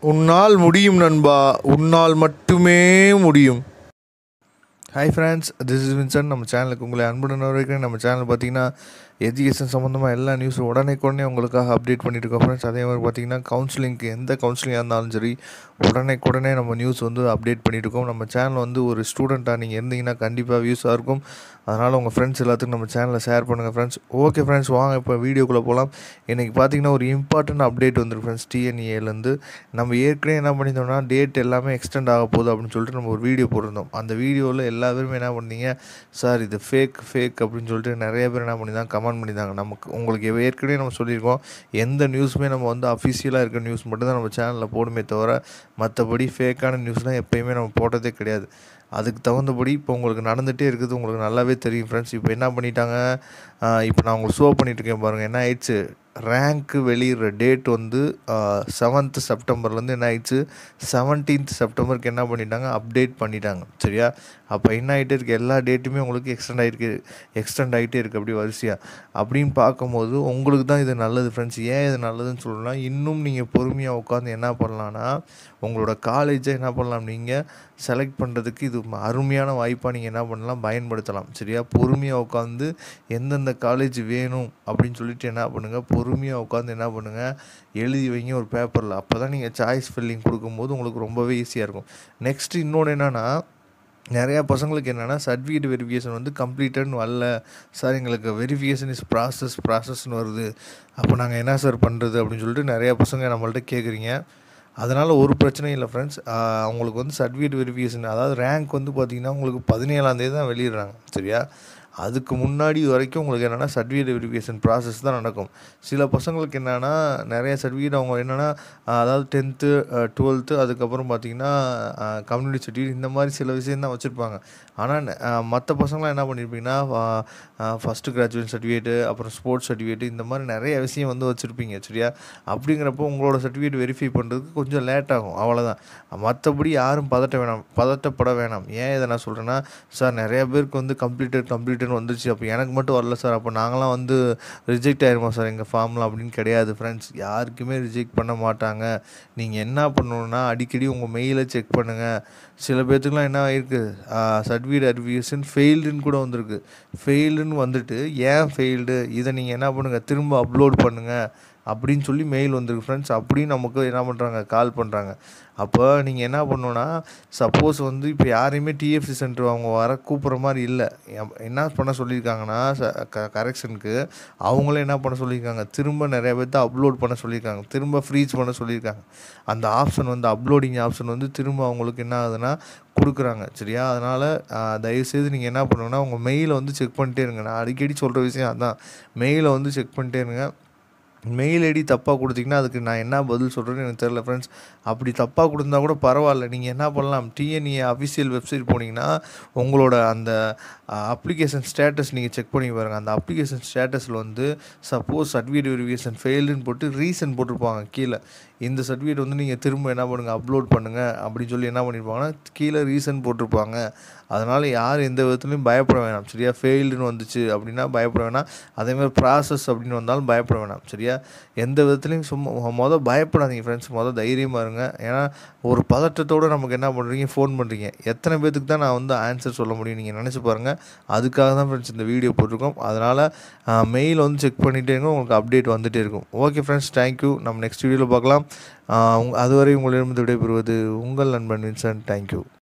உன்னால் முடியும் நண்பா உன்னால் மட்டுமே முடியும் hi friends this is Vinson நம்ம சேனலுக்கு உங்களை அன்புடன் வரைக்கும் நம்ம சேனல் பார்த்தீங்கன்னா எஜுகேஷன் சம்மந்தமாக எல்லா நியூஸும் உடனே உடனே உங்களுக்காக அப்டேட் பண்ணிட்டு இருக்கோம் ஃப்ரெண்ட்ஸ் அதே மாதிரி பார்த்தீங்கன்னா கவுன்சிலிங்க்கு எந்த கவுன்சிலிங்காக இருந்தாலும் சரி உடனே உடனே நம்ம நியூஸ் வந்து அப்டேட் பண்ணிட்டு இருக்கோம் நம்ம சேனல் வந்து ஒரு ஸ்டூடெண்ட்டாக நீங்கள் இருந்தீங்கன்னா கண்டிப்பாக வியூஸாக இருக்கும் அதனால் உங்கள் ஃப்ரெண்ட்ஸ் எல்லாத்துக்கும் நம்ம சேனலை ஷேர் பண்ணுங்கள் ஃப்ரெண்ட்ஸ் ஓகே ஃப்ரெண்ட்ஸ் வாங்க இப்போ வீடியோக்குள்ளே போகலாம் இன்றைக்கி பார்த்தீங்கன்னா ஒரு இம்பார்ட்டன்ட் அப்டேட் வந்துருக்கு ஃப்ரெண்ட்ஸ் டிஎன்ஏலேருந்து நம்ம ஏற்கனவே என்ன பண்ணியிருந்தோம்னா டேட் எல்லாமே எக்ஸ்டெண்ட் ஆக போகுது அப்படின்னு சொல்லிட்டு நம்ம ஒரு வீடியோ போட்டிருந்தோம் அந்த வீடியோவில் எல்லா பேருமே என்ன பண்ணீங்க சார் இது ஃபேக் ஃபேக் அப்படின்னு சொல்லிட்டு நிறைய பேர் என்ன பண்ணியிருந்தாங்க கமெண்ட் பண்ணியிருந்தாங்க நமக்கு உங்களுக்கு ஏற்கனவே நம்ம சொல்லியிருக்கோம் எந்த நியூஸுமே நம்ம வந்து அஃபிஷியலாக இருக்க நியூஸ் மட்டும் தான் நம்ம சேனலில் போடுமே தவிர மற்றபடி ஃபேக்கான நியூஸ்லாம் எப்போயுமே நம்ம போட்டதே கிடையாது அதுக்கு தகுந்தபடி இப்போ உங்களுக்கு நடந்துகிட்டே இருக்குது உங்களுக்கு நல்லாவே தெரியும் ஃப்ரெண்ட்ஸ் இப்போ என்ன பண்ணிட்டாங்க இப்போ நான் உங்களுக்கு ஷோ பண்ணிகிட்ருக்கேன் பாருங்கள் என்ன ஆயிடுச்சு ரேங்க்கு வெளியிடுற டேட் வந்து செவன்த்து செப்டம்பர்லேருந்து என்ன ஆயிடுச்சு செவன்டீன்த் செப்டம்பருக்கு என்ன பண்ணிட்டாங்க அப்டேட் பண்ணிட்டாங்க சரியா அப்போ என்ன ஆகிட்டே இருக்குது எல்லா டேட்டுமே உங்களுக்கு எக்ஸ்டெண்ட் ஆகிருக்கு எக்ஸ்டெண்ட் ஆகிட்டே இருக்குது அப்படி வரிசையாக அப்படின்னு பார்க்கும்போது உங்களுக்கு தான் இது நல்லது ஃப்ரெண்ட்ஸ் ஏன் இது நல்லதுன்னு சொல்லலாம் இன்னும் நீங்கள் பொறுமையாக உட்காந்து என்ன பண்ணலான்னா உங்களோட காலேஜை என்ன பண்ணலாம் நீங்கள் செலக்ட் பண்ணுறதுக்கு இது அருமையான வாய்ப்பாக நீங்கள் என்ன பண்ணலாம் பயன்படுத்தலாம் சரியா பொறுமையாக உட்காந்து எந்தெந்த காலேஜ் வேணும் அப்படின்னு சொல்லிட்டு என்ன பண்ணுங்கள் பொறுமையாக உட்காந்து என்ன பண்ணுங்கள் எழுதி வைங்க ஒரு பேப்பரில் அப்போ தான் நீங்கள் சாய்ஸ் ஃபில்லிங் கொடுக்கும்போது உங்களுக்கு ரொம்பவே ஈஸியாக இருக்கும் நெக்ஸ்ட்டு இன்னொன்று என்னென்னா நிறையா பசங்களுக்கு என்னென்னா சர்டிஃபிகேட் வெரிஃபிகேஷன் வந்து கம்ப்ளீட்டட்னு வரல சார் எங்களுக்கு வெரிஃபிகேஷன் இஸ் ப்ராசஸ் ப்ராசஸ்னு வருது அப்போ நாங்கள் என்ன சார் பண்ணுறது அப்படின்னு சொல்லிட்டு நிறையா பசங்க நம்மள்ட்ட கேட்குறீங்க அதனால் ஒரு பிரச்சனையும் இல்லை ஃப்ரெண்ட்ஸ் அவங்களுக்கு வந்து சர்டிஃபிகேட் வெரிஃபிகேஷன் அதாவது ரேங்க் வந்து பார்த்திங்கன்னா உங்களுக்கு பதினேழாந்தேதி தான் வெளியிடுறாங்க சரியா அதுக்கு முன்னாடி வரைக்கும் உங்களுக்கு என்னென்னா சர்டிஃபிகேட் வெரிஃபிகேஷன் ப்ராசஸ் தான் நடக்கும் சில பசங்களுக்கு என்னென்னா நிறைய சர்டிஃபிகேட் அவங்க என்னென்னா அதாவது டென்த்து டுவெல்த்து அதுக்கப்புறம் பார்த்திங்கன்னா கம்யூனிட்டி சர்டிஃபிகேட் இந்த மாதிரி சில விஷயம் தான் வச்சுருப்பாங்க ஆனால் மற்ற பசங்களாம் என்ன பண்ணியிருப்பீங்கன்னா ஃபஸ்ட்டு கிராஜுவேட் சர்டிஃபிகேட்டு அப்புறம் ஸ்போர்ட்ஸ் சர்டிஃபிகேட்டு இந்த மாதிரி நிறைய விஷயம் வந்து வச்சுருப்பீங்க சரியா அப்படிங்கிறப்போ உங்களோட சர்டிஃபிகேட் வெரிஃபை பண்ணுறதுக்கு கொஞ்சம் லேட் ஆகும் அவ்வளோதான் மற்றபடி யாரும் பதட்ட வேணாம் பதட்டப்பட வேணாம் ஏன் இதை நான் சொல்கிறேன்னா சார் நிறைய பேருக்கு வந்து கம்ப்ளீட்டட் கம்ப்ளீட்டட் வந்துருச்சு அப்போ எனக்கு மட்டும் வரல சார் அப்போ நாங்களாம் வந்து ரிஜெக்ட் ஆயிருமா சார் எங்கள் ஃபார்மில் அப்படின்னு கிடையாது ஃப்ரெண்ட்ஸ் யாருக்குமே ரிஜெக்ட் பண்ண மாட்டாங்க நீங்கள் என்ன பண்ணணுன்னா அடிக்கடி உங்கள் மெயிலை செக் பண்ணுங்கள் சில பேர்த்துக்குலாம் என்ன ஆகிருக்கு சர்டிஃபிகேட் அரிஃபிகேஷன் ஃபெயில்டுன்னு கூட வந்திருக்கு ஃபெயில்டுன்னு வந்துட்டு ஏன் ஃபெயில்டு இதை நீங்கள் என்ன பண்ணுங்கள் திரும்ப அப்லோட் பண்ணுங்கள் அப்படின்னு சொல்லி மெயில் வந்திருக்கு ஃப்ரெண்ட்ஸ் அப்படின்னு நமக்கு என்ன பண்ணுறாங்க கால் பண்ணுறாங்க அப்போ நீங்கள் என்ன பண்ணணுன்னா சப்போஸ் வந்து இப்போ யாரையுமே டிஎஃப்சி சென்டர் அவங்க வர கூப்பிட்ற மாதிரி இல்லை என்ன பண்ண சொல்லியிருக்காங்கன்னா கரெக்ஷனுக்கு அவங்களே என்ன பண்ண சொல்லியிருக்காங்க திரும்ப நிறைய பேர்த்த அப்லோட் பண்ண சொல்லியிருக்காங்க திரும்ப ஃப்ரீஸ் பண்ண சொல்லியிருக்காங்க அந்த ஆப்ஷன் வந்து அப்லோடிங் ஆப்ஷன் வந்து திரும்ப அவங்களுக்கு என்ன ஆகுதுன்னா கொடுக்குறாங்க சரியா அதனால் தயவுசெய்து நீங்கள் என்ன பண்ணுங்கன்னா உங்கள் மெயிலை வந்து செக் பண்ணிட்டே இருங்க நான் அடிக்கடி சொல்கிற விஷயம் அதான் மெயிலை வந்து செக் பண்ணிட்டே இருங்க மெயில் ஐடி தப்பாக கொடுத்தீங்கன்னா அதுக்கு நான் என்ன பதில் சொல்கிறேன்னு எனக்கு தெரில ஃப்ரெண்ட்ஸ் அப்படி தப்பாக கொடுத்தா கூட பரவாயில்ல நீங்கள் என்ன பண்ணலாம் டிஎன்ஏ அஃபிஷியல் வெப்சைட் போனீங்கன்னா உங்களோட அந்த அப்ளிகேஷன் ஸ்டேட்டஸ் நீங்கள் செக் பண்ணி பாருங்கள் அந்த அப்ளிகேஷன் ஸ்டேட்டஸில் வந்து சப்போஸ் சர்டிஃபிகேட் வெரிஃபிகேஷன் ஃபெயில்டுன்னு போட்டு ரீசன் போட்டிருப்பாங்க கீழே இந்த சர்டிஃபிகேட் வந்து நீங்கள் திரும்ப என்ன பண்ணுங்கள் அப்லோட் பண்ணுங்கள் அப்படின்னு சொல்லி என்ன பண்ணியிருப்பாங்கன்னா கீழே ரீசன் போட்டிருப்பாங்க அதனால் யார் எந்த விதத்துலையும் பயப்பட வேணாம் சரியா ஃபெயில்டுன்னு வந்துச்சு அப்படின்னா பயப்பட வேணாம் அதேமாதிரி ப்ராசஸ் அப்படின்னு வந்தாலும் பயப்பட வேணாம் சரியா எந்த விதத்துலையும் சும்மா மொதல் பயப்படாதீங்க ஃப்ரெண்ட்ஸ் மொதல் தைரியமாக இருங்க ஏன்னா ஒரு பதட்டத்தோடு நமக்கு என்ன பண்ணுறீங்க ஃபோன் பண்ணுறீங்க எத்தனை பேத்துக்கு தான் நான் வந்து ஆன்சர் சொல்ல முடியும் நீங்கள் நினச்சி பாருங்கள் அதுக்காக தான் ஃப்ரெண்ட்ஸ் இந்த வீடியோ போட்டிருக்கோம் அதனால் மெயில் வந்து செக் பண்ணிகிட்டே இருங்க உங்களுக்கு அப்டேட் வந்துகிட்டே இருக்கும் ஓகே ஃப்ரெண்ட்ஸ் தேங்க்யூ நம்ம நெக்ஸ்ட் வீடியோவில் பார்க்கலாம் அதுவரை உங்களிடமிருந்து விடைபெறுவது உங்கள் நண்பன் வின்சன் தேங்க்யூ